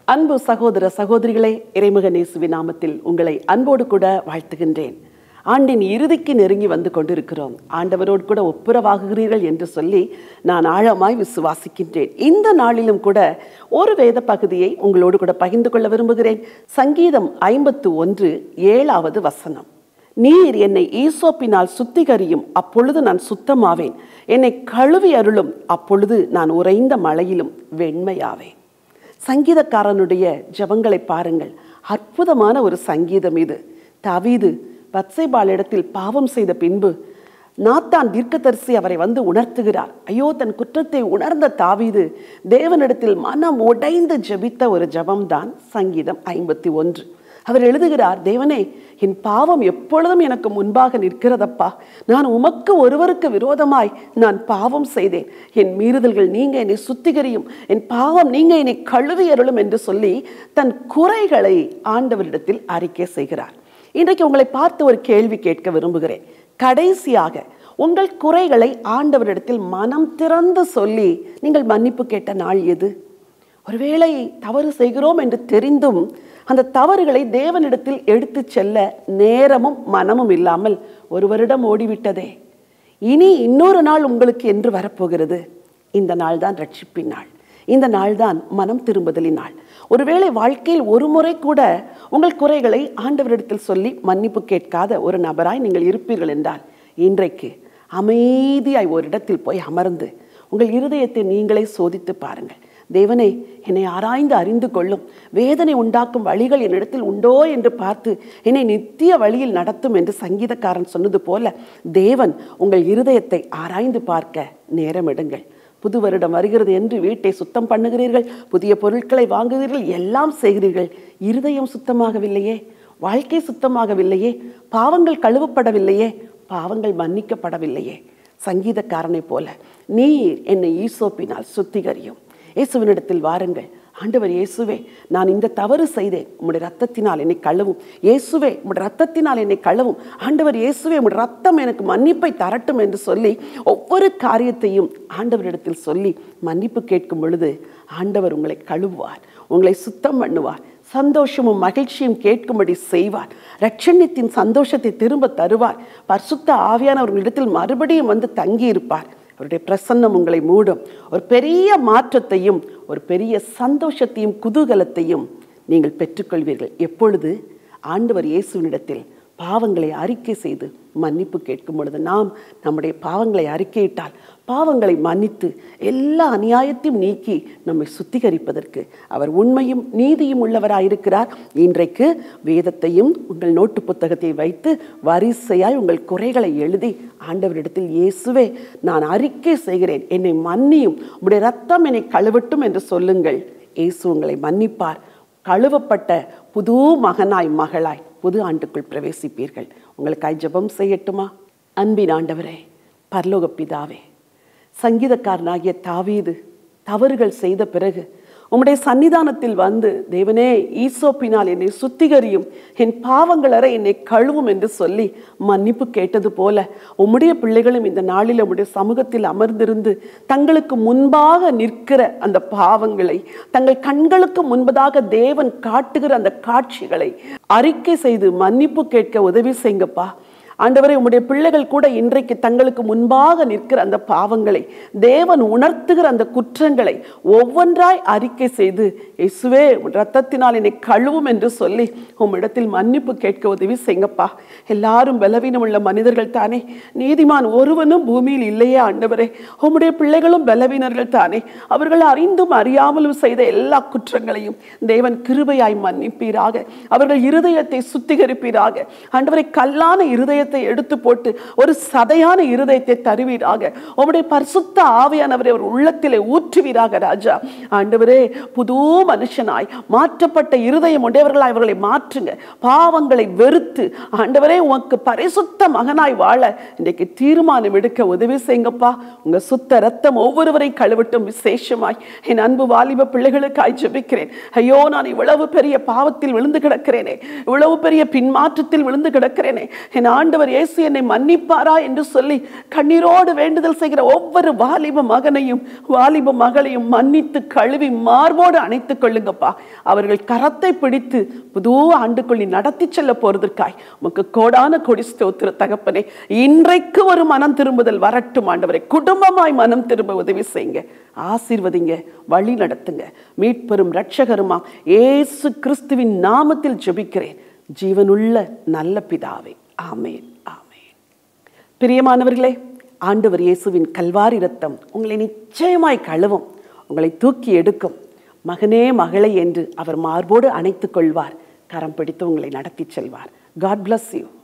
அன்பு சகோதர சகோதரிகளே இறைமுக நேசுவின் நாமத்தில் உங்களை அன்போடு கூட வாழ்த்துகின்றேன் ஆண்டின் இறுதிக்கு நெருங்கி வந்து கொண்டிருக்கிறோம் ஆண்டவரோடு கூட ஒப்புரவாகுகிறீர்கள் என்று சொல்லி நான் ஆழமாய் விசுவாசிக்கின்றேன் இந்த நாளிலும் கூட ஒரு வேத பகுதியை உங்களோடு கூட பகிர்ந்து கொள்ள விரும்புகிறேன் சங்கீதம் ஐம்பத்து ஒன்று ஏழாவது வசனம் நீர் என்னை ஈசோப்பினால் சுத்திகரியும் அப்பொழுது நான் சுத்தமாவேன் என்னை கழுவி அருளும் அப்பொழுது நான் உறைந்த மழையிலும் வெண்மையாவேன் சங்கீதக்காரனுடைய ஜெபங்களை பாருங்கள் அற்புதமான ஒரு சங்கீதம் இது தாவீது பத்சேபாளிடத்தில் பாவம் செய்த பின்பு நாத்தான் தீர்க்கதரிசி அவரை வந்து உணர்த்துகிறார் ஐயோ தன் குற்றத்தை உணர்ந்த தாவீது தேவனிடத்தில் மனம் உடைந்து ஜெபித்த ஒரு ஜெபம்தான் சங்கீதம் ஐம்பத்தி ஒன்று அவர் எழுதுகிறார் தேவனே என் பாவம் எப்பொழுதும் எனக்கு முன்பாக நிற்கிறதப்பா நான் உமக்கு ஒருவருக்கு விரோதமாய் நான் பாவம் செய்தேன் என் மீறுதல்கள் நீங்க என்னை சுத்திகரியும் என் பாவம் நீங்க என்னை கழுவி அருளும் என்று சொல்லி தன் குறைகளை ஆண்டவரிடத்தில் அறிக்கை செய்கிறார் இன்றைக்கு உங்களை பார்த்து ஒரு கேள்வி கேட்க விரும்புகிறேன் கடைசியாக உங்கள் குறைகளை ஆண்டவரிடத்தில் மனம் திறந்து சொல்லி நீங்கள் மன்னிப்பு கேட்ட நாள் எது ஒருவேளை தவறு செய்கிறோம் என்று தெரிந்தும் அந்த தவறுகளை தேவனிடத்தில் எடுத்து செல்ல நேரமும் மனமும் இல்லாமல் ஒரு வருடம் ஓடிவிட்டதே இனி இன்னொரு நாள் உங்களுக்கு என்று வரப்போகிறது இந்த நாள் தான் ரட்சிப்பின் நாள் இந்த நாள் தான் மனம் திரும்புதலின் நாள் ஒருவேளை வாழ்க்கையில் ஒரு முறை கூட உங்கள் குறைகளை ஆண்டவரிடத்தில் சொல்லி மன்னிப்பு கேட்காத ஒரு நபராய் நீங்கள் இருப்பீர்கள் என்றால் இன்றைக்கு அமைதியாய் ஒரு இடத்தில் போய் அமர்ந்து உங்கள் இருதயத்தை நீங்களே சோதித்து பாருங்கள் தேவனே என்னை ஆராய்ந்து அறிந்து கொள்ளும் வேதனை உண்டாக்கும் வழிகள் என்னிடத்தில் உண்டோ என்று பார்த்து என்னை நித்திய வழியில் நடத்தும் என்று சங்கீதக்காரன் சொன்னது போல தேவன் உங்கள் இருதயத்தை ஆராய்ந்து பார்க்க நேரமிடுங்கள் புது வருடம் வருகிறது என்று வீட்டை சுத்தம் பண்ணுகிறீர்கள் புதிய பொருட்களை வாங்குகிறீர்கள் எல்லாம் செய்கிறீர்கள் இருதயம் சுத்தமாகவில்லையே வாழ்க்கை சுத்தமாகவில்லையே பாவங்கள் கழுவப்படவில்லையே பாவங்கள் மன்னிக்கப்படவில்லையே சங்கீதக்காரனைப் போல நீர் என்னை ஈசோப்பினால் சுத்திகரியும் இயேசுவினிடத்தில் வாருங்கள் ஆண்டவர் இயேசுவே நான் இந்த தவறு செய்தேன் உம்முடைய ரத்தத்தினால் என்னை கழுவும் இயேசுவே உம்முடைய ரத்தத்தினால் என்னை கழுவும் ஆண்டவர் இயேசுவே உம்முடைய ரத்தம் எனக்கு மன்னிப்பை தரட்டும் என்று சொல்லி ஒவ்வொரு காரியத்தையும் ஆண்டவரிடத்தில் சொல்லி மன்னிப்பு கேட்கும் பொழுது ஆண்டவர் உங்களை கழுவுவார் உங்களை சுத்தம் பண்ணுவார் சந்தோஷமும் மகிழ்ச்சியும் கேட்கும்படி செய்வார் ரட்சண்யத்தின் சந்தோஷத்தை திரும்ப தருவார் பரிசுத்த ஆவியானவர்களிடத்தில் மறுபடியும் வந்து தங்கி இருப்பார் அவருடைய பிரசன்னம் உங்களை மூடும் ஒரு பெரிய மாற்றத்தையும் ஒரு பெரிய சந்தோஷத்தையும் குதூகலத்தையும் நீங்கள் பெற்றுக்கொள்வீர்கள் எப்பொழுது ஆண்டவர் இயேசுவினிடத்தில் பாவங்களை அறிக்கை செய்து மன்னிப்பு கேட்கும் பொழுது நாம் நம்முடைய பாவங்களை அறிக்கையிட்டால் பாவங்களை மன்னித்து எல்லா அநியாயத்தையும் நீக்கி நம்மை சுத்திகரிப்பதற்கு அவர் உண்மையும் நீதியும் உள்ளவராயிருக்கிறார் இன்றைக்கு வேதத்தையும் உங்கள் நோட்டு புத்தகத்தை வைத்து வரிசையாய் உங்கள் குறைகளை எழுதி ஆண்டவரிடத்தில் இயேசுவே நான் அறிக்கை செய்கிறேன் என்னை மன்னியும் உடைய ரத்தம் என்னை கழுவட்டும் என்று சொல்லுங்கள் இயேசு உங்களை மன்னிப்பார் கழுவப்பட்ட புது மகனாய் மகளாய் புது ஆண்டுக்குள் பிரவேசிப்பீர்கள் உங்களுக்காய் ஜெபம் செய்யட்டுமா அன்பின் ஆண்டவரே பரலோக பிதாவே சங்கீதக்காரனாகிய தாவீது தவறுகள் செய்த பிறகு உம்முடைய சன்னிதானத்தில் வந்து தேவனே ஈசோப்பினால் என்னை சுத்திகரியும் என் பாவங்கள் அறை என்னை கழுவும் என்று சொல்லி மன்னிப்பு கேட்டது போல உம்முடைய பிள்ளைகளும் இந்த நாளில் உம்முடைய சமூகத்தில் அமர்ந்திருந்து தங்களுக்கு முன்பாக நிற்கிற அந்த பாவங்களை தங்கள் கண்களுக்கு முன்பதாக தேவன் காட்டுகிற அந்த காட்சிகளை அறிக்கை செய்து மன்னிப்பு கேட்க உதவி செய்யுங்கப்பா ஆண்டவரை உம்முடைய பிள்ளைகள் கூட இன்றைக்கு தங்களுக்கு முன்பாக நிற்கிற அந்த பாவங்களை தேவன் உணர்த்துகிற அந்த குற்றங்களை ஒவ்வொன்றாய் அறிக்கை செய்து இயேசுவே உம் ரத்தத்தினால் என்னை கழுவும் என்று சொல்லி உம்மிடத்தில் மன்னிப்பு கேட்க உதவி செய்யுங்கப்பா எல்லாரும் பலவீனம் உள்ள மனிதர்கள் தானே நீதிமான் ஒருவனும் பூமியில் இல்லையே ஆண்டவரே உம்முடைய பிள்ளைகளும் பலவீனர்கள் தானே அவர்கள் அறிந்தும் அறியாமலும் செய்த எல்லா குற்றங்களையும் தேவன் கிருபையாய் மன்னிப்பீராக அவர்கள் இருதயத்தை சுத்திகரிப்பீராக ஆண்டவரை கல்லான இருதயத்தை எடுத்து போட்டு ஒரு சதையான இருதயத்தை தருவீராக உம்முடைய பரிசுத்த ஆவியானவரை அவர் உள்ளத்திலே ஊற்றுவீராக ராஜா ஆண்டவரே புது மனுஷனாய் மாற்றப்பட்ட இருதயம் உடையவர்களாய் அவர்களை மாற்றுங்க பாவங்களை வெறுத்து ஆண்டவரே உனக்கு பரிசுத்த மகனாய் வாழ இன்றைக்கு தீர்மானம் எடுக்க உதவி செய்யுங்கப்பா உங்க சுத்த ரத்தம் ஒவ்வொருவரை கழுவட்டும் விசேஷமாய் என் அன்பு வாலிப பிள்ளைகளுக்காய் ஜெபிக்கிறேன் ஐயோ நான் இவ்வளவு பெரிய பாவத்தில் விழுந்து கிடக்கிறேனே இவ்வளவு பெரிய பின்மாற்றத்தில் விழுந்து கிடக்கிறேனே என் ஆண்டவர் ஆண்டவர் இயேசு என்னை மன்னிப்பாரா என்று சொல்லி கண்ணீரோடு வேண்டுதல் செய்கிற ஒவ்வொரு வாலிப மகனையும் வாலிப மகளையும் மன்னித்து கழுவி மார்போடு அணைத்துக் கொள்ளுங்கப்பா அவர்கள் கரத்தை பிடித்து புது ஆண்டுக்குள் நீ நடத்தி செல்ல போறதற்காய் உமக்கு கோடான கொடி ஸ்தோத்திர தகப்பனே இன்றைக்கு ஒரு மனம் திரும்புதல் வரட்டும் ஆண்டவரை குடும்பமாய் மனம் திரும்ப உதவி செய்யுங்க ஆசீர்வதிங்க வழி நடத்துங்க மீட்பெரும் ரட்சகருமா ஏசு கிறிஸ்துவின் நாமத்தில் ஜெபிக்கிறேன் ஜீவனுள்ள நல்ல பிதாவே ஆமேன் ஆமேன் பிரியமானவர்களே ஆண்டவர் இயேசுவின் கல்வாரி ரத்தம் உங்களை நிச்சயமாய் கழுவும் உங்களை தூக்கி எடுக்கும் மகனே மகளே என்று அவர் மார்போடு அணைத்துக் கொள்வார் கரம் பிடித்து உங்களை நடத்தி செல்வார் காட் bless யூ